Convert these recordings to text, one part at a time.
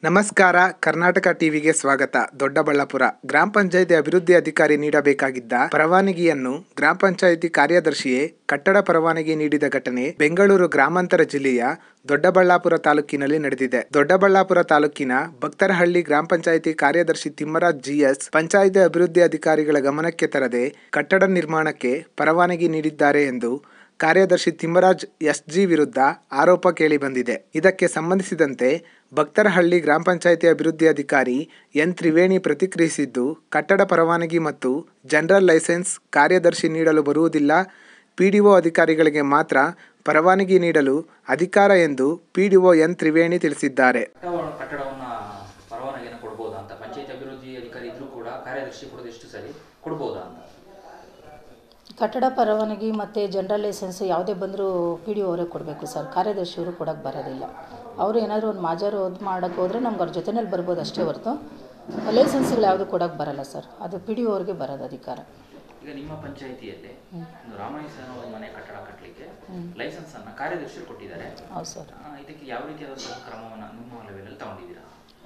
ನಮಸ್ಕಾರ ಕರ್ನಾಟಕ ಟಿವಿಗೆ ಸ್ವಾಗತ ದೊಡ್ಡಬಳ್ಳಾಪುರ ಗ್ರಾಮ ಪಂಚಾಯಿತಿ ಅಭಿವೃದ್ಧಿ ಅಧಿಕಾರಿ ನೀಡಬೇಕಾಗಿದ್ದ ಪರವಾನಗಿಯನ್ನು ಗ್ರಾಮ ಪಂಚಾಯಿತಿ ಕಾರ್ಯದರ್ಶಿಯೇ ಕಟ್ಟಡ ಪರವಾನಗಿ ನೀಡಿದ ಘಟನೆ ಬೆಂಗಳೂರು ಗ್ರಾಮಾಂತರ ಜಿಲ್ಲೆಯ ದೊಡ್ಡಬಳ್ಳಾಪುರ ತಾಲೂಕಿನಲ್ಲಿ ನಡೆದಿದೆ ದೊಡ್ಡಬಳ್ಳಾಪುರ ತಾಲೂಕಿನ ಭಕ್ತರಹಳ್ಳಿ ಗ್ರಾಮ ಪಂಚಾಯಿತಿ ಕಾರ್ಯದರ್ಶಿ ತಿಮ್ಮರಾಜ್ ಜಿಎಸ್ ಪಂಚಾಯಿತಿ ಅಭಿವೃದ್ಧಿ ಅಧಿಕಾರಿಗಳ ಗಮನಕ್ಕೆ ತರದೆ ಕಟ್ಟಡ ನಿರ್ಮಾಣಕ್ಕೆ ಪರವಾನಗಿ ನೀಡಿದ್ದಾರೆ ಎಂದು ಕಾರ್ಯದರ್ಶಿ ತಿಮ್ಮರಾಜ್ ಎಸ್ಜಿ ವಿರುದ್ಧ ಆರೋಪ ಕೇಳಿಬಂದಿದೆ ಇದಕ್ಕೆ ಸಂಬಂಧಿಸಿದಂತೆ ಭಕ್ತರಹಳ್ಳಿ ಗ್ರಾಮ ಪಂಚಾಯಿತಿ ಅಭಿವೃದ್ಧಿ ಅಧಿಕಾರಿ ಎನ್ ತ್ರಿವೇಣಿ ಪ್ರತಿಕ್ರಿಯಿಸಿದ್ದು ಕಟ್ಟಡ ಪರವಾನಗಿ ಮತ್ತು ಜನರಲ್ ಲೈಸೆನ್ಸ್ ಕಾರ್ಯದರ್ಶಿ ನೀಡಲು ಬರುವುದಿಲ್ಲ ಪಿಡಿಒ ಅಧಿಕಾರಿಗಳಿಗೆ ಮಾತ್ರ ಪರವಾನಗಿ ನೀಡಲು ಅಧಿಕಾರ ಎಂದು ಪಿಡಿಒ ಎನ್ ತ್ರಿವೇಣಿ ತಿಳಿಸಿದ್ದಾರೆ ಕಟ್ಟಡ ಕಟ್ಟಡವನ್ನು ಪರವಾನಗಿಯನ್ನು ಕೊಡ್ಬೋದಾ ಅಂತ ಪಂಚಾಯತ್ ಅಭಿವೃದ್ಧಿ ಅಧಿಕಾರಿ ಇದ್ರೂ ಕೂಡ ಕಾರ್ಯದರ್ಶಿ ಕೊಡೋದು ಎಷ್ಟು ಸರಿ ಕೊಡ್ಬೋದಾ ಅಂತ ಕಟ್ಟಡ ಪರವಾನಗಿ ಮತ್ತು ಜನರಲ್ ಲೈಸೆನ್ಸ್ ಯಾವುದೇ ಬಂದರೂ ಪಿ ಡಿ ಅವರೇ ಕೊಡಬೇಕು ಸರ್ ಕಾರ್ಯದರ್ಶಿಯವರು ಕೊಡೋಕ್ಕೆ ಬರೋದಿಲ್ಲ ಅವರು ಏನಾದರೂ ಒಂದು ಮಾಜಾರು ಅದು ಮಾಡೋಕ್ಕೆ ಹೋದರೆ ನಮ್ಗೆ ಅವ್ರ ಜೊತೆಯಲ್ಲಿ ಬರ್ಬೋದು ಅಷ್ಟೇ ಹೊರತು ಲೈಸೆನ್ಸ್ಗಳು ಯಾವುದು ಕೊಡೋಕ್ಕೆ ಬರಲ್ಲ ಸರ್ ಅದು ಪಿ ಡಿ ಅವ್ರಿಗೆ ಬರೋದು ಅಧಿಕಾರ ಈಗ ನಿಮ್ಮ ಪಂಚಾಯಿತಿಯಲ್ಲಿ ಒಂದು ರಾಮಾಯಣ ಒಂದು ಮನೆ ಕಟ್ಟಡ ಕಟ್ಟಲಿಕ್ಕೆ ಲೈಸೆನ್ಸ್ ಅನ್ನ ಕಾರ್ಯದರ್ಶಿ ಕೊಟ್ಟಿದ್ದಾರೆ ಹೌದು ಸರ್ ಆ, ಇದಕ್ಕೆ ಯಾವ ರೀತಿಯಾದಂತಹ ಕ್ರಮವನ್ನು ನಿಮ್ಮ ಲೆವೆಲಲ್ಲಿ ತಗೊಂಡಿದ್ದೀರಾ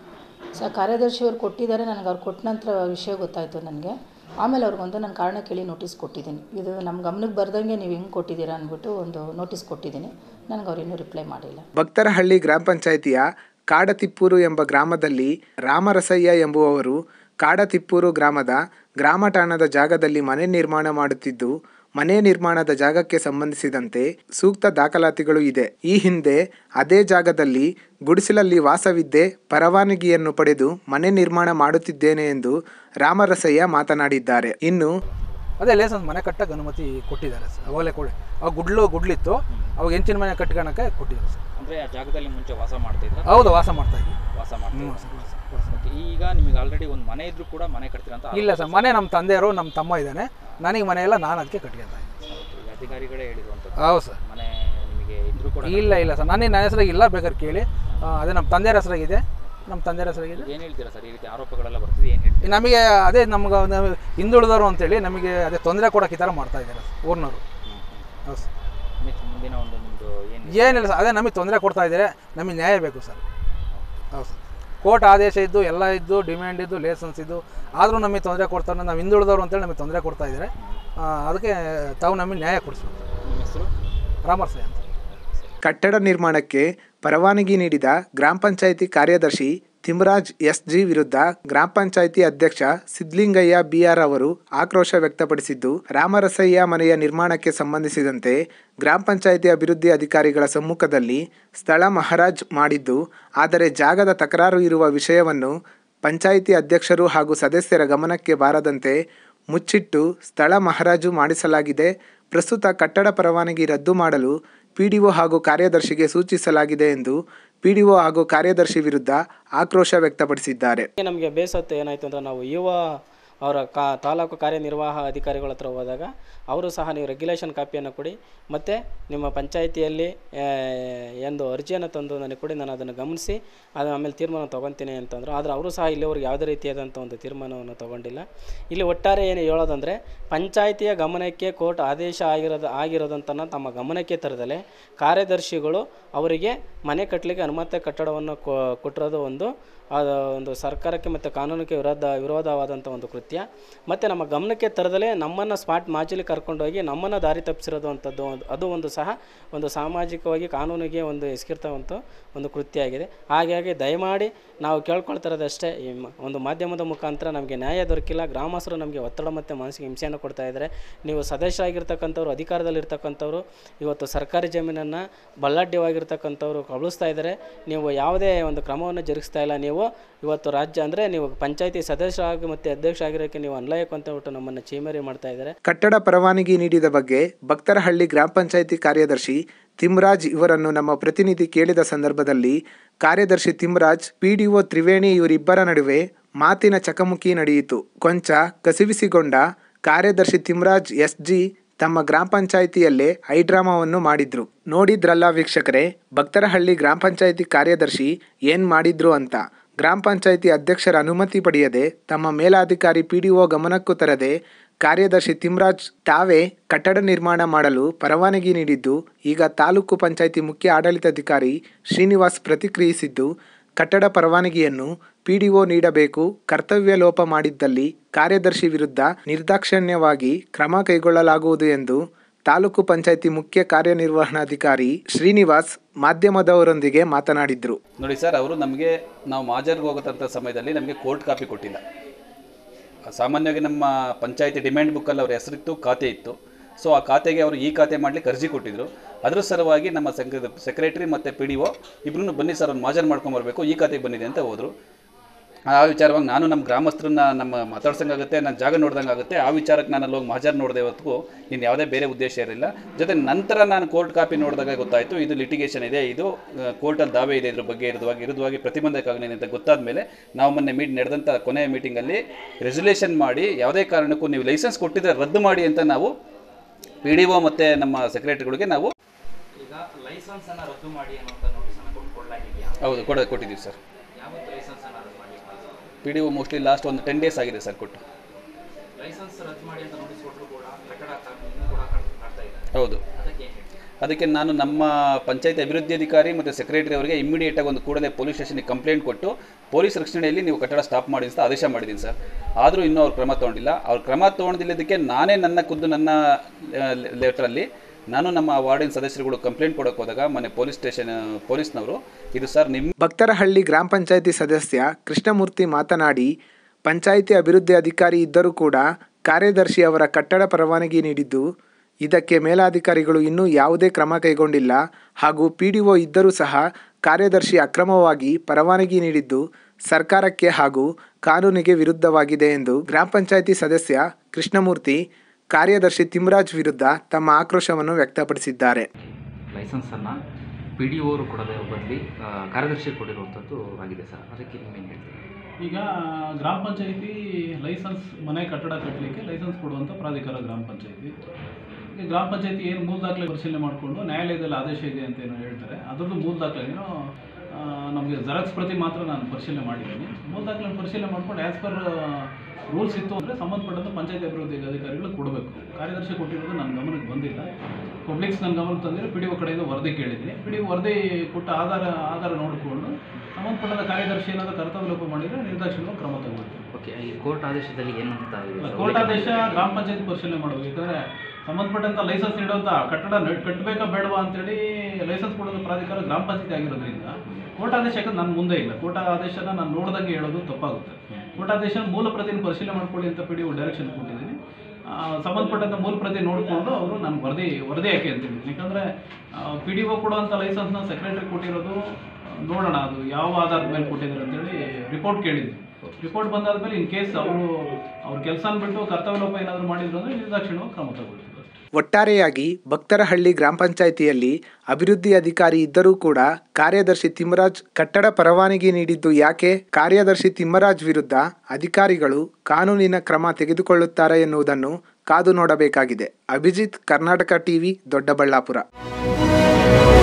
ಸರ್ ಕಾರ್ಯದರ್ಶಿಯವರು ಕೊಟ್ಟಿದ್ದಾರೆ ನನಗೆ ಅವ್ರು ಕೊಟ್ಟ ನಂತರ ವಿಷಯ ಗೊತ್ತಾಯಿತು ನನಗೆ ಆಮೇಲೆ ಅವ್ರಿಗೊಂದು ನಾನು ಕಾರಣ ಕೇಳಿ ನೋಟಿಸ್ ಕೊಟ್ಟಿದ್ದೀನಿ ಇದು ನಮ್ಮ ಗಮನಕ್ಕೆ ಬರ್ದಂಗೆ ನೀವು ಹೆಂಗೆ ಕೊಟ್ಟಿದ್ದೀರಾ ಅಂದ್ಬಿಟ್ಟು ಒಂದು ನೋಟಿಸ್ ಕೊಟ್ಟಿದ್ದೀನಿ ನನಗೆ ಅವ್ರು ಇನ್ನೂ ರಿಪ್ಲೈ ಮಾಡಿಲ್ಲ ಭಕ್ತರಹಳ್ಳಿ ಗ್ರಾಮ ಪಂಚಾಯಿತಿಯ ಕಾಡತಿಪ್ಪೂರು ಎಂಬ ಗ್ರಾಮದಲ್ಲಿ ರಾಮರಸಯ್ಯ ಎಂಬುವವರು ಕಾಡತಿಪ್ಪೂರು ಗ್ರಾಮದ ಗ್ರಾಮ ಠಾಣದ ಜಾಗದಲ್ಲಿ ಮನೆ ನಿರ್ಮಾಣ ಮಾಡುತ್ತಿದ್ದು ಮನೆ ನಿರ್ಮಾಣದ ಜಾಗಕ್ಕೆ ಸಂಬಂಧಿಸಿದಂತೆ ಸೂಕ್ತ ದಾಖಲಾತಿಗಳು ಇದೆ ಈ ಹಿಂದೆ ಅದೇ ಜಾಗದಲ್ಲಿ ಗುಡಿಸಲಲ್ಲಿ ವಾಸವಿದ್ದೇ ಪರವಾನಗಿಯನ್ನು ಪಡೆದು ಮನೆ ನಿರ್ಮಾಣ ಮಾಡುತ್ತಿದ್ದೇನೆ ಎಂದು ರಾಮರಸಯ್ಯ ಮಾತನಾಡಿದ್ದಾರೆ ಇನ್ನು ಅದೇ ಲೈಸೆನ್ಸ್ ಮನೆ ಕಟ್ಟಕ್ಕೆ ಅನುಮತಿ ಕೊಟ್ಟಿದ್ದಾರೆ ಸರ್ ಅವಾಗಲೇ ಕೊಡಿ ಅವಾಗ ಗುಡ್ಲು ಗುಡ್ಲಿತ್ತು ಅವಾಗ ಹೆಂಚಿನ ಮನೆ ಕಟ್ಕೊಳಕ್ಕೆ ಕೊಟ್ಟಿದ್ದಾರೆ ಸರ್ ಅಂದ್ರೆ ಆ ಜಾಗದಲ್ಲಿ ಮುಂಚೆ ವಾಸ ಮಾಡ್ತಿದ್ರ ಹೌದು ವಾಸ ಮಾಡ್ತಾ ಇದ್ವಿ ವಾಸ ಹ್ಞೂ ಮಾಡ್ತಿದ್ರು ಸರ್, ವಾಸ- ವಾಸ. Okay, ಈಗ ನಿಮಗೆ ಆಲ್ರೆಡಿ ಒಂದು ಮನೆ ಇದ್ರೂ ಕೂಡ ಮನೆ ಕಟ್ತೀರಾ ಅಂತ ಇಲ್ಲ ಸರ್ ಮನೆ ನಮ್ಮ ತಂದೆಯವರು ನಮ್ಮ ತಮ್ಮ ಇದ್ದಾನೆ ನನಗೆ ಮನೆ ಎಲ್ಲ ನಾನು ಅದಕ್ಕೆ ಕಟ್ಕೊತಾ ಇದ್ದೀನಿ ಈಗ ಅಧಿಕಾರಿಗಳೇ ಹೇಳಿರುವಂಥದ್ದು ಹೌದು ಸರ್ ಮನೆ ನಿಮಗೆ ಇದ್ರೂ ಕೂಡ ಇಲ್ಲ ಇಲ್ಲ ಸರ್ ನನಗೆ ನನ್ನ ಹೆಸರಾಗಿ ಇಲ್ಲ ಬೇಕಾದ್ರೆ ಕೇಳಿ ಆ, ಅದೇ ನಮ್ಮ ತಂದೆಯರ ಹೆಸರಾಗಿದೆ ನಮ್ಮ ತಂದೆಯರ ಹೆಸರಾಗಿದೆ ಏನು ಹೇಳ್ತೀರಾ ಸರ್ ಈ ರೀತಿ ಆರೋಪಗಳೆಲ್ಲ ಬರ್ತಿದೆ ಏನು ಹೇಳ್ತೀರಾ ನಮಗೆ ಅದೇ ನಮ್ಗೆ ನಮ್ಗೆ ಹಿಂದುಳಿದವರು ಅಂತೇಳಿ ನಮಗೆ ಅದೇ ತೊಂದರೆ ಕೊಡೋಕೆ ಈ ಥರ ಮಾಡ್ತಾ ಇದ್ದಾರೆ ಊರಿನವರು ಹೌದು ಸರ್ ನೆಕ್ಸ್ಟ್ ಮುಂದಿನ ಒಂದು ನಿಮ್ಮದು ಏನು ಏನಿಲ್ಲ ಸರ್ ಅದೇ ನಮಗೆ ತೊಂದರೆ ಕೊಡ್ತಾ ಇದ್ದಾರೆ ನಮಗೆ ನ್ಯಾಯ ಬೇಕು ಸರ್ ಹೌದು ಸರ್ ಕೋರ್ಟ್ ಆದೇಶ ಇದ್ದು ಎಲ್ಲ ಇದ್ದು ಡಿಮ್ಯಾಂಡ್ ಇದ್ದು ಲೈಸೆನ್ಸ್ ಇದ್ದು ಆದರೂ ನಮಗೆ ತೊಂದರೆ ಕೊಡ್ತಾರೆ ನಾವು ಹಿಂದುಳಿದವರು ಅಂತೇಳಿ ನಮಗೆ ತೊಂದರೆ ಕೊಡ್ತಾ ಇದ್ದಾರೆ ಆ, ಅದಕ್ಕೆ ತಾವು ನಮಗೆ ನ್ಯಾಯ ಕೊಡಿಸ್ಬೇಕು ನಿಮ್ಮ ಹೆಸರು ರಾಮರ್ಸೆ ಅಂತ ಕಟ್ಟಡ ನಿರ್ಮಾಣಕ್ಕೆ ಪರವಾನಗಿ ನೀಡಿದ ಗ್ರಾಮ ಪಂಚಾಯಿತಿ ಕಾರ್ಯದರ್ಶಿ ತಿಮ್ಮರಾಜ್ ಎಸ್ ಜಿ ವಿರುದ್ಧ ಗ್ರಾಮ ಪಂಚಾಯಿತಿ ಅಧ್ಯಕ್ಷ ಸಿದ್ಲಿಂಗಯ್ಯ ಬಿಆರ್ ಅವರು ಆಕ್ರೋಶ ವ್ಯಕ್ತಪಡಿಸಿದ್ದು ರಾಮರಸಯ್ಯ ಮನೆಯ ನಿರ್ಮಾಣಕ್ಕೆ ಸಂಬಂಧಿಸಿದಂತೆ ಗ್ರಾಮ ಪಂಚಾಯಿತಿ ಅಭಿವೃದ್ಧಿ ಅಧಿಕಾರಿಗಳ ಸಮ್ಮುಖದಲ್ಲಿ ಸ್ಥಳ ಮಹಾರಾಜ್ ಮಾಡಿದ್ದು ಆದರೆ ಜಾಗದ ತಕರಾರು ಇರುವ ವಿಷಯವನ್ನು ಪಂಚಾಯಿತಿ ಅಧ್ಯಕ್ಷರು ಹಾಗೂ ಸದಸ್ಯರ ಗಮನಕ್ಕೆ ಬಾರದಂತೆ ಮುಚ್ಚಿಟ್ಟು ಸ್ಥಳ ಮಹಾರಾಜು ಮಾಡಿಸಲಾಗಿದೆ ಪ್ರಸ್ತುತ ಕಟ್ಟಡ ಪರವಾನಗಿ ರದ್ದು ಮಾಡಲು ಪಿಡಿಒ ಹಾಗೂ ಕಾರ್ಯದರ್ಶಿಗೆ ಸೂಚಿಸಲಾಗಿದೆ ಎಂದು ಪಿಡಿಒ ಹಾಗೂ ಕಾರ್ಯದರ್ಶಿ ವಿರುದ್ಧ ಆಕ್ರೋಶ ವ್ಯಕ್ತಪಡಿಸಿದ್ದಾರೆ ನಮಗೆ ಬೇಸತ್ತು ಏನಾಯಿತು ಅಂದರೆ ನಾವು ಯುವ ಅವರ ಕಾ ತಾಲೂಕು ಕಾರ್ಯನಿರ್ವಾಹ ಅಧಿಕಾರಿಗಳ ಹತ್ರ ಹೋದಾಗ ಅವರು ಸಹ ನೀವು ರೆಗ್ಯುಲೇಷನ್ ಕಾಪಿಯನ್ನು ಕೊಡಿ ಮತ್ತು ನಿಮ್ಮ ಪಂಚಾಯಿತಿಯಲ್ಲಿ ಆ, ಒಂದು ಅರ್ಜಿಯನ್ನು ತಂದು ನನಗೆ ಕೊಡಿ ನಾನು ಅದನ್ನು ಗಮನಿಸಿ ಅದು ಆಮೇಲೆ ತೀರ್ಮಾನ ತೊಗೊತೀನಿ ಅಂತಂದರು ಆದರೆ ಅವರು ಸಹ ಇಲ್ಲಿವರೆಗೆ ಯಾವುದೇ ರೀತಿಯಾದಂಥ ಒಂದು ತೀರ್ಮಾನವನ್ನು ತೊಗೊಂಡಿಲ್ಲ ಇಲ್ಲಿ ಒಟ್ಟಾರೆ ಏನು ಹೇಳೋದಂದರೆ ಪಂಚಾಯಿತಿಯ ಗಮನಕ್ಕೆ ಕೋರ್ಟ್ ಆದೇಶ ಆಗಿರೋದು ಆಗಿರೋದಂತನ ತಮ್ಮ ಗಮನಕ್ಕೆ ತರದಲೆ ಕಾರ್ಯದರ್ಶಿಗಳು ಅವರಿಗೆ ಮನೆ ಕಟ್ಟಲಿಕ್ಕೆ ಅನುಮತಿ ಕಟ್ಟಡವನ್ನು ಕೊ ಕೊಟ್ಟಿರೋದು ಒಂದು ಅದು ಒಂದು ಸರ್ಕಾರಕ್ಕೆ ಮತ್ತು ಕಾನೂನಿಗೆ ವಿರೋಧ ವಿರೋಧವಾದಂಥ ಒಂದು ಕೃತ್ಯ ಮತ್ತು ನಮ್ಮ ಗಮನಕ್ಕೆ ತರದಲೇ ನಮ್ಮನ್ನು ಸ್ಮಾರ್ಟ್ ಮಾಜಲಿ ಕರ್ಕೊಂಡೋಗಿ ನಮ್ಮನ್ನು ದಾರಿ ತಪ್ಪಿಸಿರೋದು ಅಂಥದ್ದು ಒಂದು ಅದು ಒಂದು ಸಹ ಒಂದು ಸಾಮಾಜಿಕವಾಗಿ ಕಾನೂನಿಗೆ ಒಂದು ಎಸ್ಕಿರ್ತವಂಥ ಒಂದು ಕೃತ್ಯ ಆಗಿದೆ ಹಾಗಾಗಿ ದಯಮಾಡಿ ನಾವು ಕೇಳ್ಕೊಳ್ತಾ ಇರೋದಷ್ಟೇ ಈ ಮ- ಒಂದು ಮಾಧ್ಯಮದ ಮುಖಾಂತರ ನಮಗೆ ನ್ಯಾಯ ದೊರಕಿಲ್ಲ ಗ್ರಾಮಸ್ಥರು ನಮಗೆ ಒತ್ತಡ ಮತ್ತು ಮಾನಸಿಕ ಹಿಂಸೆಯನ್ನು ಕೊಡ್ತಾ ಇದ್ದಾರೆ ನೀವು ಸದಸ್ಯರಾಗಿರ್ತಕ್ಕಂಥವ್ರು ಅಧಿಕಾರದಲ್ಲಿರ್ತಕ್ಕಂಥವ್ರು ಇವತ್ತು ಸರ್ಕಾರಿ ಜಮೀನನ್ನು ಬಲ್ಲಾಢ್ಯವಾಗಿರ್ತಕ್ಕಂಥವ್ರು ಕಬಳಿಸ್ತಾ ಇದ್ದಾರೆ ನೀವು ಯಾವುದೇ ಒಂದು ಕ್ರಮವನ್ನು ಜರುಗಿಸ್ತಾ ಇಲ್ಲ ನೀವು ಇವತ್ತು ರಾಜ್ಯ ಅಂದರೆ ನೀವು ಪಂಚಾಯತಿ ಸದಸ್ಯರಾಗಿ ಮತ್ತು ಅಧ್ಯಕ್ಷ ಆಗಿರೋಕ್ಕೆ ನೀವು ಅನ್ಲಾಯಕ್ ಅಂತ ಬಿಟ್ಟು ನಮ್ಮನ್ನು ಚೀಮರಿ ಮಾಡ್ತಾ ಇದ್ದಾರೆ ಕಟ್ಟಡ ಪರವಾನಗಿ ನೀಡಿದ ಬಗ್ಗೆ ಭಕ್ತರಹಳ್ಳಿ ಗ್ರಾಮ ಪಂಚಾಯಿತಿ ಕಾರ್ಯದರ್ಶಿ ತಿಮ್ರಾಜ್ ಇವರನ್ನು ನಮ್ಮ ಪ್ರತಿನಿಧಿ ಕೇಳಿದ ಸಂದರ್ಭದಲ್ಲಿ ಕಾರ್ಯದರ್ಶಿ ತಿಮ್ರಾಜ್ ಪಿಡಿಒ ತ್ರಿವೇಣಿ ಇವರಿಬ್ಬರ ನಡುವೆ ಮಾತಿನ ಚಕಮುಕಿ ನಡೆಯಿತು ಕೊಂಚ ಕಸಿವಿಸಿಗೊಂಡ ಕಾರ್ಯದರ್ಶಿ ತಿಮ್ರಾಜ್ ಎಸ್ ಜಿ ತಮ್ಮ ಗ್ರಾಮ ಪಂಚಾಯಿತಿಯಲ್ಲೇ ಹೈಡ್ರಾಮಾವನ್ನು ಮಾಡಿದ್ರು ನೋಡಿದ್ರಲ್ಲ ವೀಕ್ಷಕರೇ ಭಕ್ತರಹಳ್ಳಿ ಗ್ರಾಮ ಪಂಚಾಯಿತಿ ಕಾರ್ಯದರ್ಶಿ ಏನ್ ಮಾಡಿದ್ರು ಅಂತ ಗ್ರಾಮ ಪಂಚಾಯಿತಿ ಅಧ್ಯಕ್ಷರ ಅನುಮತಿ ಪಡೆಯದೆ ತಮ್ಮ ಮೇಲಾಧಿಕಾರಿ ಪಿಡಿಒ ಗಮನಕ್ಕೂ ತರದೆ ಕಾರ್ಯದರ್ಶಿ ತಿಮ್ರಾಜ್ ತಾವೇ ಕಟ್ಟಡ ನಿರ್ಮಾಣ ಮಾಡಲು ಪರವಾನಗಿ ನೀಡಿದ್ದು ಈಗ ತಾಲೂಕು ಪಂಚಾಯಿತಿ ಮುಖ್ಯ ಆಡಳಿತಾಧಿಕಾರಿ ಶ್ರೀನಿವಾಸ್ ಪ್ರತಿಕ್ರಿಯಿಸಿದ್ದು ಕಟ್ಟಡ ಪರವಾನಗಿಯನ್ನು ಪಿಡಿಒ ನೀಡಬೇಕು ಕರ್ತವ್ಯ ಲೋಪ ಮಾಡಿದ್ದಲ್ಲಿ ಕಾರ್ಯದರ್ಶಿ ವಿರುದ್ಧ ನಿರ್ದಾಕ್ಷಣ್ಯವಾಗಿ ಕ್ರಮ ಕೈಗೊಳ್ಳಲಾಗುವುದು ಎಂದು ತಾಲೂಕು ಪಂಚಾಯಿತಿ ಮುಖ್ಯ ಕಾರ್ಯನಿರ್ವಹಣಾಧಿಕಾರಿ ಶ್ರೀನಿವಾಸ್ ಮಾಧ್ಯಮದವರೊಂದಿಗೆ ಮಾತನಾಡಿದರು ನೋಡಿ ಸರ್ ಅವರು ನಮಗೆ ನಾವು ಮಾಜರ್ಗೆ ಹೋಗೋಂಥ ಸಮಯದಲ್ಲಿ ನಮಗೆ ಕೋರ್ಟ್ ಕಾಪಿ ಕೊಟ್ಟಿಲ್ಲ ಸಾಮಾನ್ಯವಾಗಿ ನಮ್ಮ ಪಂಚಾಯತಿ ಡಿಮ್ಯಾಂಡ್ ಬುಕ್ಕಲ್ಲಿ ಅವ್ರ ಹೆಸರಿತ್ತು ಖಾತೆ ಇತ್ತು ಸೊ ಆ ಖಾತೆಗೆ ಅವರು ಈ ಖಾತೆ ಮಾಡ್ಲಿಕ್ಕೆ ಅರ್ಜಿ ಕೊಟ್ಟಿದ್ರು ಅದ್ರ ಸಲುವಾಗಿ ನಮ್ಮ ಸೆಕ್ರೆಟರಿ ಮತ್ತು ಪಿ ಡಿ ಒ ಇಬ್ಬರೂ ಬನ್ನಿ ಸರ್ ಒಂದು ಮಾಜರ್ ಮಾಡ್ಕೊಂಬರ್ಬೇಕು ಈ ಖಾತೆಗೆ ಬಂದಿದೆ ಅಂತ ಹೋದರು ಆ ವಿಚಾರವಾಗಿ ನಾನು ನಮ್ಮ ಗ್ರಾಮಸ್ಥರನ್ನ ನಮ್ಮ ಮಾತಾಡ್ಸಂಗಾಗುತ್ತೆ ನಾನು ಜಾಗ ನೋಡ್ದಂಗೆ ಆಗುತ್ತೆ ಆ ವಿಚಾರಕ್ಕೆ ನಾನು ಅಲ್ಲಿ ಹೋಗಿ ಮಾಜರ್ ನೋಡಿದೆ ಹೊತ್ತು ಇನ್ನು ಯಾವುದೇ ಬೇರೆ ಉದ್ದೇಶ ಇರಲಿಲ್ಲ ಜೊತೆ ನಂತರ ನಾನು ಕೋರ್ಟ್ ಕಾಪಿ ನೋಡಿದಾಗ ಗೊತ್ತಾಯಿತು ಇದು ಲಿಟಿಗೇಷನ್ ಇದೆ ಇದು ಕೋರ್ಟಲ್ಲಿ ದಾವೆ ಇದೆ ಇದ್ರ ಬಗ್ಗೆ ಇರುವಾಗಿ ವಿರುದ್ಧವಾಗಿ ಪ್ರತಿಬಂಧಕ ಆಗಲಿದೆ ಅಂತ ಗೊತ್ತಾದ ಮೇಲೆ ನಾವು ಮೊನ್ನೆ ಮೀಟ್ ನಡೆದಂಥ ಕೊನೆಯ ಮೀಟಿಂಗಲ್ಲಿ ರೆಸಲ್ಯೂಷನ್ ಮಾಡಿ ಯಾವುದೇ ಕಾರಣಕ್ಕೂ ನೀವು ಲೈಸೆನ್ಸ್ ಕೊಟ್ಟಿದ್ರೆ ರದ್ದು ಮಾಡಿ ಅಂತ ನಾವು ಪಿ ಡಿ ಒ ಮತ್ತು ನಮ್ಮ ಸೆಕ್ರೆಟರಿಗಳಿಗೆ ನಾವು ಈಗ ಲೈಸೆನ್ಸ್ ಅನ್ನ ರದ್ದು ಮಾಡಿ ಅನ್ನುವಂಥ ನೋಟಿಸ್ ಅನ್ನ ಕೊಟ್ಟು ಕೊಡಲಾಗಿದೆಯಾ ಹೌದು ಕೊಡ ಕೊಟ್ಟಿದ್ದೀವಿ ಸರ್ ಯಾವತ್ತು ಲೈಸೆನ್ಸ್ ಅನ್ನ ರದ್ದು ಮಾಡಲಿಕ್ಕೆ P D O mostly last ಒಂದು ಟೆನ್ ಡೇಸ್ ಆಗಿದೆ ಸರ್ ಕೊಟ್ಟು ಲೈಸೆನ್ಸ್ ರದ್ದು ಮಾಡಿ ಅಂತ ನೋಟಿಸ್ ಕೊಟ್ಟರು ಕೂಡ ಕಟ್ಟಡ ಕಾರ್ಮಿಕರು ಕೂಡ ಕಾಡ್- ಕಾಡ್ತಾ ಇದ್ದಾರೆ ಹೌದು ಅದಕ್ಕೆ ಏನು ಹೇಳ್ತೀವಿ ಅದಕ್ಕೆ ನಾನು ನಮ್ಮ ಪಂಚಾಯತ್ ಅಭಿವೃದ್ಧಿ ಅಧಿಕಾರಿ ಮತ್ತು ಸೆಕ್ರೆಟರಿ ಅವರಿಗೆ ಇಮಿಡಿಯೇಟಾಗಿ ಒಂದು ಕೂಡಲೇ ಪೊಲೀಸ್ ಸ್ಟೇಷನ್ಗೆ ಕಂಪ್ಲೇಂಟ್ ಕೊಟ್ಟು ಪೊಲೀಸ್ ರಕ್ಷಣೆಯಲ್ಲಿ ನೀವು ಕಟ್ಟಡ ಸ್ಟಾಪ್ ಮಾಡಿ ಅಂತ ಆದೇಶ ಮಾಡಿದ್ದೀನಿ ಸರ್ ಆದರೂ ಇನ್ನೂ ಅವ್ರು ಕ್ರಮ ತೊಗೊಂಡಿಲ್ಲ ಅವ್ರು ಕ್ರಮ ತೊಗೊಂಡಿಲ್ಲದಕ್ಕೆ ನಾನೇ ನನ್ನ ಖುದ್ದು ನನ್ನ ಲೆಟ್ರಲ್ಲಿ ನಾನು ನಮ್ಮ ವಾರ್ಡಿನ ಸದಸ್ಯರುಗಳು ಕಂಪ್ಲೇಂಟ್ ಕೊಡೋಕೆ ಹೋದಾಗ ಮೊನ್ನೆ ಪೊಲೀಸ್ ಸ್ಟೇಷನ್ ಪೊಲೀಸ್ನವರು ಇದು ಸರ್ ನಿಮ್ಮ ಭಕ್ತರಹಳ್ಳಿ ಗ್ರಾಮ ಪಂಚಾಯಿತಿ ಸದಸ್ಯ ಕೃಷ್ಣಮೂರ್ತಿ ಮಾತನಾಡಿ ಪಂಚಾಯಿತಿ ಅಭಿವೃದ್ಧಿ ಅಧಿಕಾರಿ ಇದ್ದರೂ ಕೂಡ ಕಾರ್ಯದರ್ಶಿ ಅವರ ಕಟ್ಟಡ ಪರವಾನಗಿ ನೀಡಿದ್ದು ಇದಕ್ಕೆ ಮೇಲಾಧಿಕಾರಿಗಳು ಇನ್ನೂ ಯಾವುದೇ ಕ್ರಮ ಕೈಗೊಂಡಿಲ್ಲ ಹಾಗೂ ಪಿ ಡಿ ಒ ಇದ್ದರೂ ಸಹ ಕಾರ್ಯದರ್ಶಿ ಅಕ್ರಮವಾಗಿ ಪರವಾನಗಿ ನೀಡಿದ್ದು ಸರ್ಕಾರಕ್ಕೆ ಹಾಗೂ ಕಾನೂನಿಗೆ ವಿರುದ್ಧವಾಗಿದೆ ಎಂದು ಗ್ರಾಮ ಪಂಚಾಯಿತಿ ಸದಸ್ಯ ಕೃಷ್ಣಮೂರ್ತಿ ಕಾರ್ಯದರ್ಶಿ ತಿಮ್ರಾಜ್ ವಿರುದ್ಧ ತಮ್ಮ ಆಕ್ರೋಶವನ್ನು ವ್ಯಕ್ತಪಡಿಸಿದ್ದಾರೆ ಲೈಸೆನ್ಸನ್ನು ಪಿ ಡಿ ಒರು ಕೊಡೋದೇ ಬದಲಿ ಕಾರ್ಯದರ್ಶಿ ಕೊಡಿರುವಂಥದ್ದು ಆಗಿದೆ ಸರ್ ಅದಕ್ಕೆ ನೀವೇನು ಹೇಳ್ತೀರಿ ಈಗ ಗ್ರಾಮ ಪಂಚಾಯಿತಿ ಲೈಸೆನ್ಸ್ ಮನೆ ಕಟ್ಟಡ ಕಟ್ಟಲಿಕ್ಕೆ ಲೈಸೆನ್ಸ್ ಕೊಡುವಂಥ ಪ್ರಾಧಿಕಾರ ಗ್ರಾಮ ಪಂಚಾಯಿತಿ ಈಗ ಗ್ರಾಮ ಪಂಚಾಯಿತಿ ಏನು ಮೂಲ ದಾಖಲೆ ಪರಿಶೀಲನೆ ಮಾಡಿಕೊಂಡು ನ್ಯಾಯಾಲಯದಲ್ಲಿ ಆದೇಶ ಇದೆ ಅಂತ ಏನೋ ಹೇಳ್ತಾರೆ ಅದರದ್ದು ಮೂಲ ದಾಖಲೆನೋ ನಮಗೆ ಜೆರಾಕ್ಸ್ ಪ್ರತಿ ಮಾತ್ರ ನಾನು ಪರಿಶೀಲನೆ ಮಾಡಿದ್ದೀನಿ ಮೂಲ ದಾಖಲೆ ಪರಿಶೀಲನೆ ಮಾಡ್ಕೊಂಡು ಆ್ಯಸ್ ಪರ್ ರೂಲ್ಸ್ ಇತ್ತು ಅಂದರೆ ಸಂಬಂಧಪಟ್ಟಂಥ ಪಂಚಾಯತಿ ಅಭಿವೃದ್ಧಿ ಅಧಿಕಾರಿಗಳು ಕೊಡಬೇಕು ಕಾರ್ಯದರ್ಶಿ ಕೊಟ್ಟಿರೋದು ನನ್ನ ಗಮನಕ್ಕೆ ಬಂದಿಲ್ಲ ಪಬ್ಲಿಕ್ಸ್ ನನ್ನ ಗಮನಕ್ಕೆ ತಂದಿರೋ ಪಿ ಡಿ ಒ ಕಡೆಯಿಂದ ವರದಿ ಕೇಳಿದ್ದೀನಿ ಪಿ ಡಿ ಒ ವರದಿ ಕೊಟ್ಟ ಆಧಾರ ಆಧಾರ ನೋಡಿಕೊಂಡು ಸಂಬಂಧಪಟ್ಟಂಥ ಕಾರ್ಯದರ್ಶಿ ಏನಾದರೂ ಕರ್ತವ್ಯ ಲೋಪ ಮಾಡಿದರೆ ನಿರ್ದಾಕ್ಷಿಣ್ಯವಾಗಿ ಕ್ರಮ ತಗೊಳ್ತೀವಿ ಓಕೆ ಈ ಕೋರ್ಟ್ ಆದೇಶದಲ್ಲಿ ಏನು ಅಂತ ಇದೆ ಸರ್? ಕೋರ್ಟ್ ಆದೇಶ ಗ್ರಾಮ ಪಂಚಾಯತ್ ಪರಿಶೀಲನೆ ಮಾಡಬೇಕು ಯಾಕಂದ್ರೆ ಸಂಬಂಧಪಟ್ಟಂತ ಲೈಸೆನ್ಸ್ ನೀಡುವಂತ ಕಟ್ಟಡ ನಡ್- ಕಟ್ಟಬೇಕಾ ಬೇಡವಾ ಅಂತೇಳಿ ಲೈಸೆನ್ಸ್ ಕೊಡೋದು ಪ್ರಾಧಿಕಾರ ಗ್ರಾಮ ಪಂಚಾಯತಿ ಆಗಿರೋದ್ರಿಂದ ಕೋರ್ಟ್ ಆದೇಶ ಯಾಕಂದ್ರೆ ನನ್ನ ಮುಂದೆ ಇಲ್ಲ ಕೋರ್ಟ್ ಆದೇಶನ ನಾನು ನೋಡ್ದಂಗೆ ಹೇಳೋದು ತಪ್ಪಾಗುತ್ತೆ ಕೋರ್ಟ್ ಆದೇಶ ಮೂಲ ಪ್ರತಿನ ಪರಿಶೀಲನೆ ಮಾಡ್ಕೊಳ್ಳಿ ಅಂತ ಪಿ ಡಿ ಡೈರೆಕ್ಷನ್ ಕೊಟ್ಟಿದ್ದೀನಿ ಆ, ಸಂಬಂಧಪಟ್ಟಂತ ಮೂಲ ಪ್ರತಿ ನೋಡಿಕೊಂಡು ಅವರು ನಾನು ವರದಿ ವರದಿ ಯಾಕೆ ಅಂತ ಹೇಳಿದ್ದೀನಿ ಯಾಕಂದ್ರೆ ಪಿ ಡಿ ಒ ಕೊಡುವಂಥ ಲೈಸೆನ್ಸ್ನ ಸೆಕ್ರೆಟರಿ ಕೊಟ್ಟಿರೋದು ಆ, ನೋಡೋಣ ಅದು ಯಾವ ಆಧಾರದ ಮೇಲೆ ಕೊಟ್ಟಿದ್ದಾರೆ ಅಂತೇಳಿ ರಿಪೋರ್ಟ್ ಕೇಳಿದ್ದೀನಿ ರಿಪೋರ್ಟ್ ಬಂದಾದ್ಮೇಲೆ ಇನ್ ಕೇಸ್ ಅವರು ಅವ್ರ ಕೆಲಸ ಬಿಟ್ಟು ಕರ್ತವ್ಯ ಲೋಪ ಏನಾದರೂ ಮಾಡಿದ್ರು ಅಂದರೆ ನಿರ್ದಾಕ್ಷಿಣ್ಯವಾಗಿ ಕ್ರಮ ತಗೊಳ್ತೀವಿ ಅಷ್ಟೇ. ಒಟ್ಟಾರೆಯಾಗಿ ಭಕ್ತರಹಳ್ಳಿ ಗ್ರಾಮ ಪಂಚಾಯಿತಿಯಲ್ಲಿ ಅಭಿವೃದ್ಧಿ ಅಧಿಕಾರಿ ಇದ್ದರೂ ಕೂಡ ಕಾರ್ಯದರ್ಶಿ ತಿಮ್ಮರಾಜ್ ಕಟ್ಟಡ ಪರವಾನಗಿ ನೀಡಿದ್ದು ಯಾಕೆ ಕಾರ್ಯದರ್ಶಿ ತಿಮ್ಮರಾಜ್ ವಿರುದ್ಧ ಅಧಿಕಾರಿಗಳು ಕಾನೂನಿನ ಕ್ರಮ ತೆಗೆದುಕೊಳ್ಳುತ್ತಾರೆ ಎನ್ನುವುದನ್ನು ಕಾದು ನೋಡಬೇಕಾಗಿದೆ ಅಭಿಜಿತ್ ಕರ್ನಾಟಕ ಟಿವಿ ದೊಡ್ಡಬಳ್ಳಾಪುರ